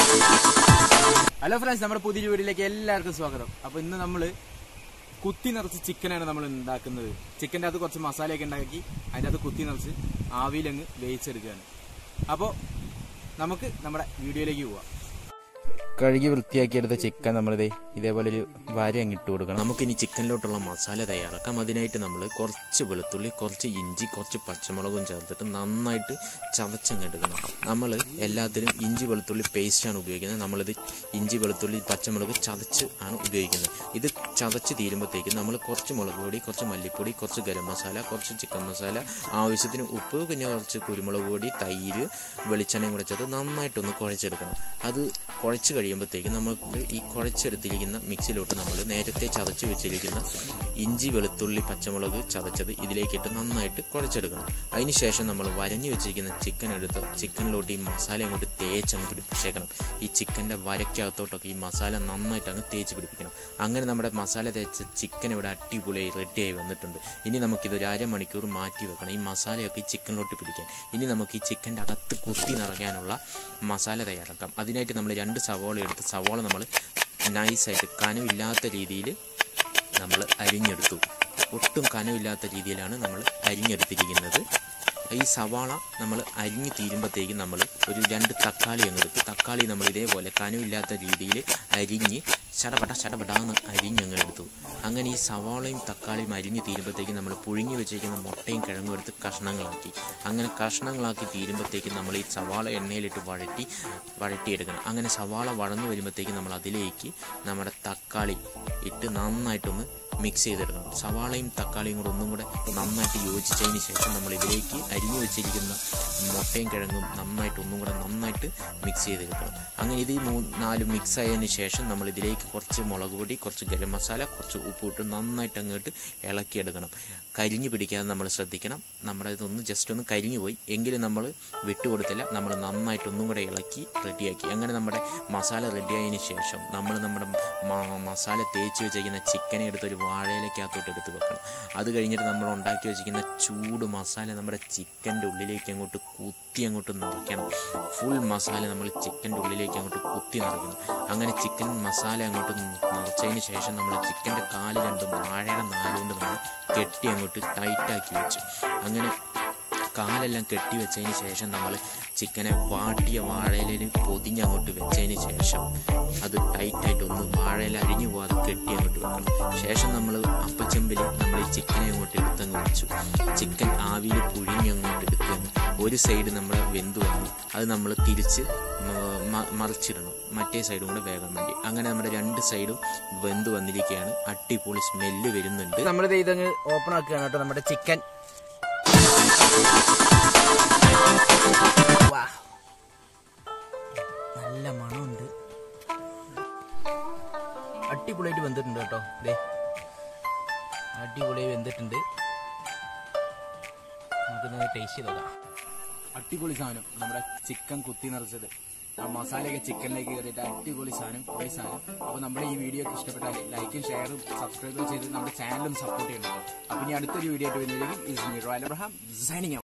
Hello friends നമ്മുടെ പുതിയ വീഡിയോയിലേക്ക് എല്ലാവർക്കും സ്വാഗതം അപ്പൊ ഇന്ന് നമ്മള് കുത്തി നിറച്ച് ചിക്കനാണ് നമ്മൾ ഉണ്ടാക്കുന്നത് ചിക്കൻ്റെ അകത്ത് കുറച്ച് മസാലയൊക്കെ ഉണ്ടാക്കി അതിൻ്റെ അകത്ത് കുത്തി നിറച്ച് ആവിയിലങ്ങ് വേവിച്ചെടുക്കുകയാണ് അപ്പോൾ നമുക്ക് നമ്മുടെ വീഡിയോയിലേക്ക് പോവാം കഴുകി വൃത്തിയാക്കിയെടുത്ത ചിക്കൻ നമ്മളിത് ഇതേപോലെ ഒരു വാരി അങ്ങ് ഇട്ട് കൊടുക്കണം നമുക്കിനി ചിക്കനിലോട്ടുള്ള മസാല തയ്യാറാക്കാം അതിനായിട്ട് നമ്മൾ കുറച്ച് വെളുത്തുള്ളി കുറച്ച് ഇഞ്ചി കുറച്ച് പച്ചമുളകും ചേർത്തിട്ട് നന്നായിട്ട് ചതച്ചങ്ങെടുക്കണം നമ്മൾ എല്ലാത്തിലും ഇഞ്ചി വെളുത്തുള്ളി പേസ്റ്റാണ് ഉപയോഗിക്കുന്നത് നമ്മളിത് ഇഞ്ചി വെളുത്തുള്ളി പച്ചമുളക് ചതച്ച് ആണ് ഉപയോഗിക്കുന്നത് ഇത് ചതച്ച് തീരുമ്പോഴത്തേക്ക് നമ്മൾ കുറച്ച് മുളക് പൊടി കുറച്ച് മല്ലിപ്പൊടി കുറച്ച് ഗരം മസാല കുറച്ച് ചിക്കൻ മസാല ആവശ്യത്തിന് ഉപ്പ് പിന്നെ കുറച്ച് കുരുമുളക് പൊടി തൈര് വെളിച്ചെണ്ണയും കൂടെ ചേർത്ത് നന്നായിട്ടൊന്ന് കുഴച്ചെടുക്കണം അത് കുഴച്ച് കഴിയുമ്പോഴത്തേക്ക് നമുക്ക് ഈ കുഴച്ചെടുത്തിരിക്കുന്ന മിക്സിയിലോട്ട് നമ്മൾ നേരത്തെ ചതച്ച് വെച്ചിരിക്കുന്ന ഇഞ്ചി വെളുത്തുള്ളി പച്ചമുളക് ചതച്ചത് ഇതിലേക്കിട്ട് നന്നായിട്ട് കുഴച്ചെടുക്കണം അതിന് ശേഷം നമ്മൾ വരഞ്ഞു വെച്ചിരിക്കുന്ന ചിക്കൻ എടുത്ത് ചിക്കനിലോട്ട് ഈ മസാല അങ്ങോട്ട് തേച്ച് അങ്ങ് പിടിപ്പിച്ചേക്കണം ഈ ചിക്കൻ്റെ വരയ്ക്കകത്തോട്ടൊക്കെ ഈ മസാല നന്നായിട്ട് അങ്ങ് തേച്ച് പിടിപ്പിക്കണം അങ്ങനെ നമ്മുടെ മസാല തേച്ച് ചിക്കൻ ഇവിടെ അടിപൊളിയായി റെഡിയായി വന്നിട്ടുണ്ട് ഇനി നമുക്കിത് ഒരു അരമണിക്കൂർ മാറ്റി വെക്കണം ഈ മസാലയൊക്കെ ഈ ചിക്കനിലോട്ട് പിടിക്കാൻ ഇനി നമുക്ക് ഈ ചിക്കൻ്റെ അകത്ത് കുത്തി നിറയ്ക്കാനുള്ള മസാല തയ്യാറാക്കാം അതിനായിട്ട് നമ്മൾ രണ്ട് സവോള എടുത്ത് സവോള നമ്മൾ നൈസായിട്ട് കനമില്ലാത്ത രീതിയിൽ നമ്മൾ അരിഞ്ഞെടുത്തു ഒട്ടും കനമില്ലാത്ത രീതിയിലാണ് നമ്മൾ അരിഞ്ഞെടുത്തിരിക്കുന്നത് ഈ സവാള നമ്മൾ അരിഞ്ഞ് തീരുമ്പോഴത്തേക്കും നമ്മൾ ഒരു രണ്ട് തക്കാളി അങ്ങ് എടുത്ത് തക്കാളി നമ്മൾ ഇതേപോലെ കനമില്ലാത്ത രീതിയിൽ അരിഞ്ഞ് ചടപട ചടപടാന്ന് അരിഞ്ഞങ്ങ് എടുത്തു അങ്ങനെ ഈ സവാളയും തക്കാളിയും അരിഞ്ഞ് തീരുമ്പോഴത്തേക്കും നമ്മൾ പുഴുങ്ങി വെച്ചിരിക്കുന്ന മുട്ടയും കിഴങ്ങും എടുത്ത് കഷ്ണങ്ങളാക്കി അങ്ങനെ കഷ്ണങ്ങളാക്കി തീരുമ്പോഴത്തേക്കും നമ്മൾ ഈ സവാള എണ്ണയിലിട്ട് വഴറ്റി വഴറ്റിയെടുക്കണം അങ്ങനെ സവാള വഴന്നു വരുമ്പോഴത്തേക്കും നമ്മൾ അതിലേക്ക് നമ്മുടെ തക്കാളി ഇട്ട് നന്നായിട്ടൊന്ന് മിക്സ് ചെയ്തെടുക്കണം സവാളയും തക്കാളിയും കൂടെ ഒന്നും കൂടെ നന്നായിട്ട് യോജിച്ചതിന് ശേഷം നമ്മൾ ഇതിലേക്ക് അരിഞ്ഞു വെച്ചിരിക്കുന്ന മുട്ടയും കിഴങ്ങും നന്നായിട്ട് ഒന്നും കൂടെ നന്നായിട്ട് മിക്സ് ചെയ്തെടുക്കണം അങ്ങനെ ഇത് ഈ മൂന്ന് നാല് മിക്സ് ആയതിന് ശേഷം നമ്മൾ ഇതിലേക്ക് കുറച്ച് മുളക് പൊടി കുറച്ച് ഗരം മസാല കുറച്ച് ഉപ്പ് ഇട്ട് നന്നായിട്ട് അങ്ങോട്ട് ഇളക്കിയെടുക്കണം കരിഞ്ഞു പിടിക്കാതെ നമ്മൾ ശ്രദ്ധിക്കണം നമ്മുടെ ഇതൊന്ന് ജസ്റ്റ് ഒന്ന് കരിഞ്ഞു പോയി എങ്കിലും നമ്മൾ വിട്ടുകൊടുത്തില്ല നമ്മൾ നന്നായിട്ട് ഒന്നും കൂടെ ഇളക്കി റെഡിയാക്കി അങ്ങനെ നമ്മുടെ മസാല റെഡിയായതിന് ശേഷം നമ്മൾ നമ്മുടെ മ- മസാല തേച്ച് വെച്ചിരിക്കുന്ന ചിക്കനെ എടുത്ത് ഒരു വാഴയിലേക്കകത്തോട്ട് എടുത്ത് വെക്കണം അത് കഴിഞ്ഞിട്ട് നമ്മൾ ഉണ്ടാക്കി വെച്ചിരിക്കുന്ന ചൂട് മസാല നമ്മുടെ ചിക്കൻ്റെ ഉള്ളിലേക്ക് അങ്ങോട്ട് കുത്തി അങ്ങോട്ട് നിറയ്ക്കണം ഫുൾ മസാല നമ്മൾ ചിക്കൻ്റെ ഉള്ളിലേക്ക് അങ്ങോട്ട് കുത്തി നിറയ്ക്കണം അങ്ങനെ ചിക്കൻ മസാല അങ്ങോട്ട് നിറച്ചതിന് ശേഷം നമ്മൾ ചിക്കൻ്റെ കാല് രണ്ടും വാഴയുടെ നാലുകൊണ്ട് നമ്മൾ കെട്ടി അങ്ങോട്ട് ടൈറ്റാക്കി വെച്ചു അങ്ങനെ കാലെല്ലാം കെട്ടി വെച്ചതിന് ശേഷം നമ്മൾ ചിക്കനെ വാട്ടിയ വാഴയിലയിൽ പൊതിഞ്ഞ് അങ്ങോട്ട് വെച്ചതിന് ശേഷം അത് ടൈറ്റായിട്ട് ഒന്ന് വാഴയില അഴിഞ്ഞു പോകാതെ കെട്ടി അങ്ങോട്ട് വെക്കണം ശേഷം നമ്മൾ അപ്പച്ചമ്പിൽ നമ്മൾ ഈ ചിക്കനെ അങ്ങോട്ട് എടുത്തങ്ങ് വെച്ചു ചിക്കൻ ആവിയിൽ പുഴിഞ്ഞ് അങ്ങോട്ട് എടുക്കുകയാണ് ഒരു സൈഡ് നമ്മൾ വെന്ത് വന്നു അത് നമ്മൾ തിരിച്ച് മ- മ- മറിച്ചിടണം മറ്റേ സൈഡും കൂടെ വേകാൻ വേണ്ടി അങ്ങനെ നമ്മുടെ രണ്ട് സൈഡും വെന്ത് വന്നിരിക്കുകയാണ് അടിപൊളി സ്മെല്ല് വരുന്നുണ്ട് നമ്മളിത് ഇതങ്ങ് ഓപ്പൺ ആക്കുകയാണ് കേട്ടോ നമ്മുടെ ചിക്കൻ വാ. നല്ല മണമുണ്ട് അടിപൊളിയായിട്ട് വെന്തിട്ടുണ്ട് കേട്ടോ ദേ അടിപൊളിയായി വെന്തിട്ടുണ്ട് നമുക്കിന്ന് ടേസ്റ്റ് ചെയ്ത് നോക്കാം അടിപൊളി സാധനം നമ്മുടെ ചിക്കൻ കുത്തി നിറച്ചത് ആ മസാലയൊക്കെ ചിക്കനിലേക്ക് കയറിയിട്ട് അടിപൊളി സാധനം കുറേ സാധനം അപ്പോൾ നമ്മുടെ ഈ വീഡിയോ ഒക്കെ ഇഷ്ടപ്പെട്ടാൽ ലൈക്കും ഷെയറും സബ്സ്ക്രൈബും ചെയ്ത് നമ്മുടെ ചാനലും സപ്പോർട്ട് ചെയ്യണം കേട്ടോ അപ്പോൾ ഇനി അടുത്തൊരു വീഡിയോ ആയിട്ട് വരുന്നതിലേക്ക് is me Royal Abraham signing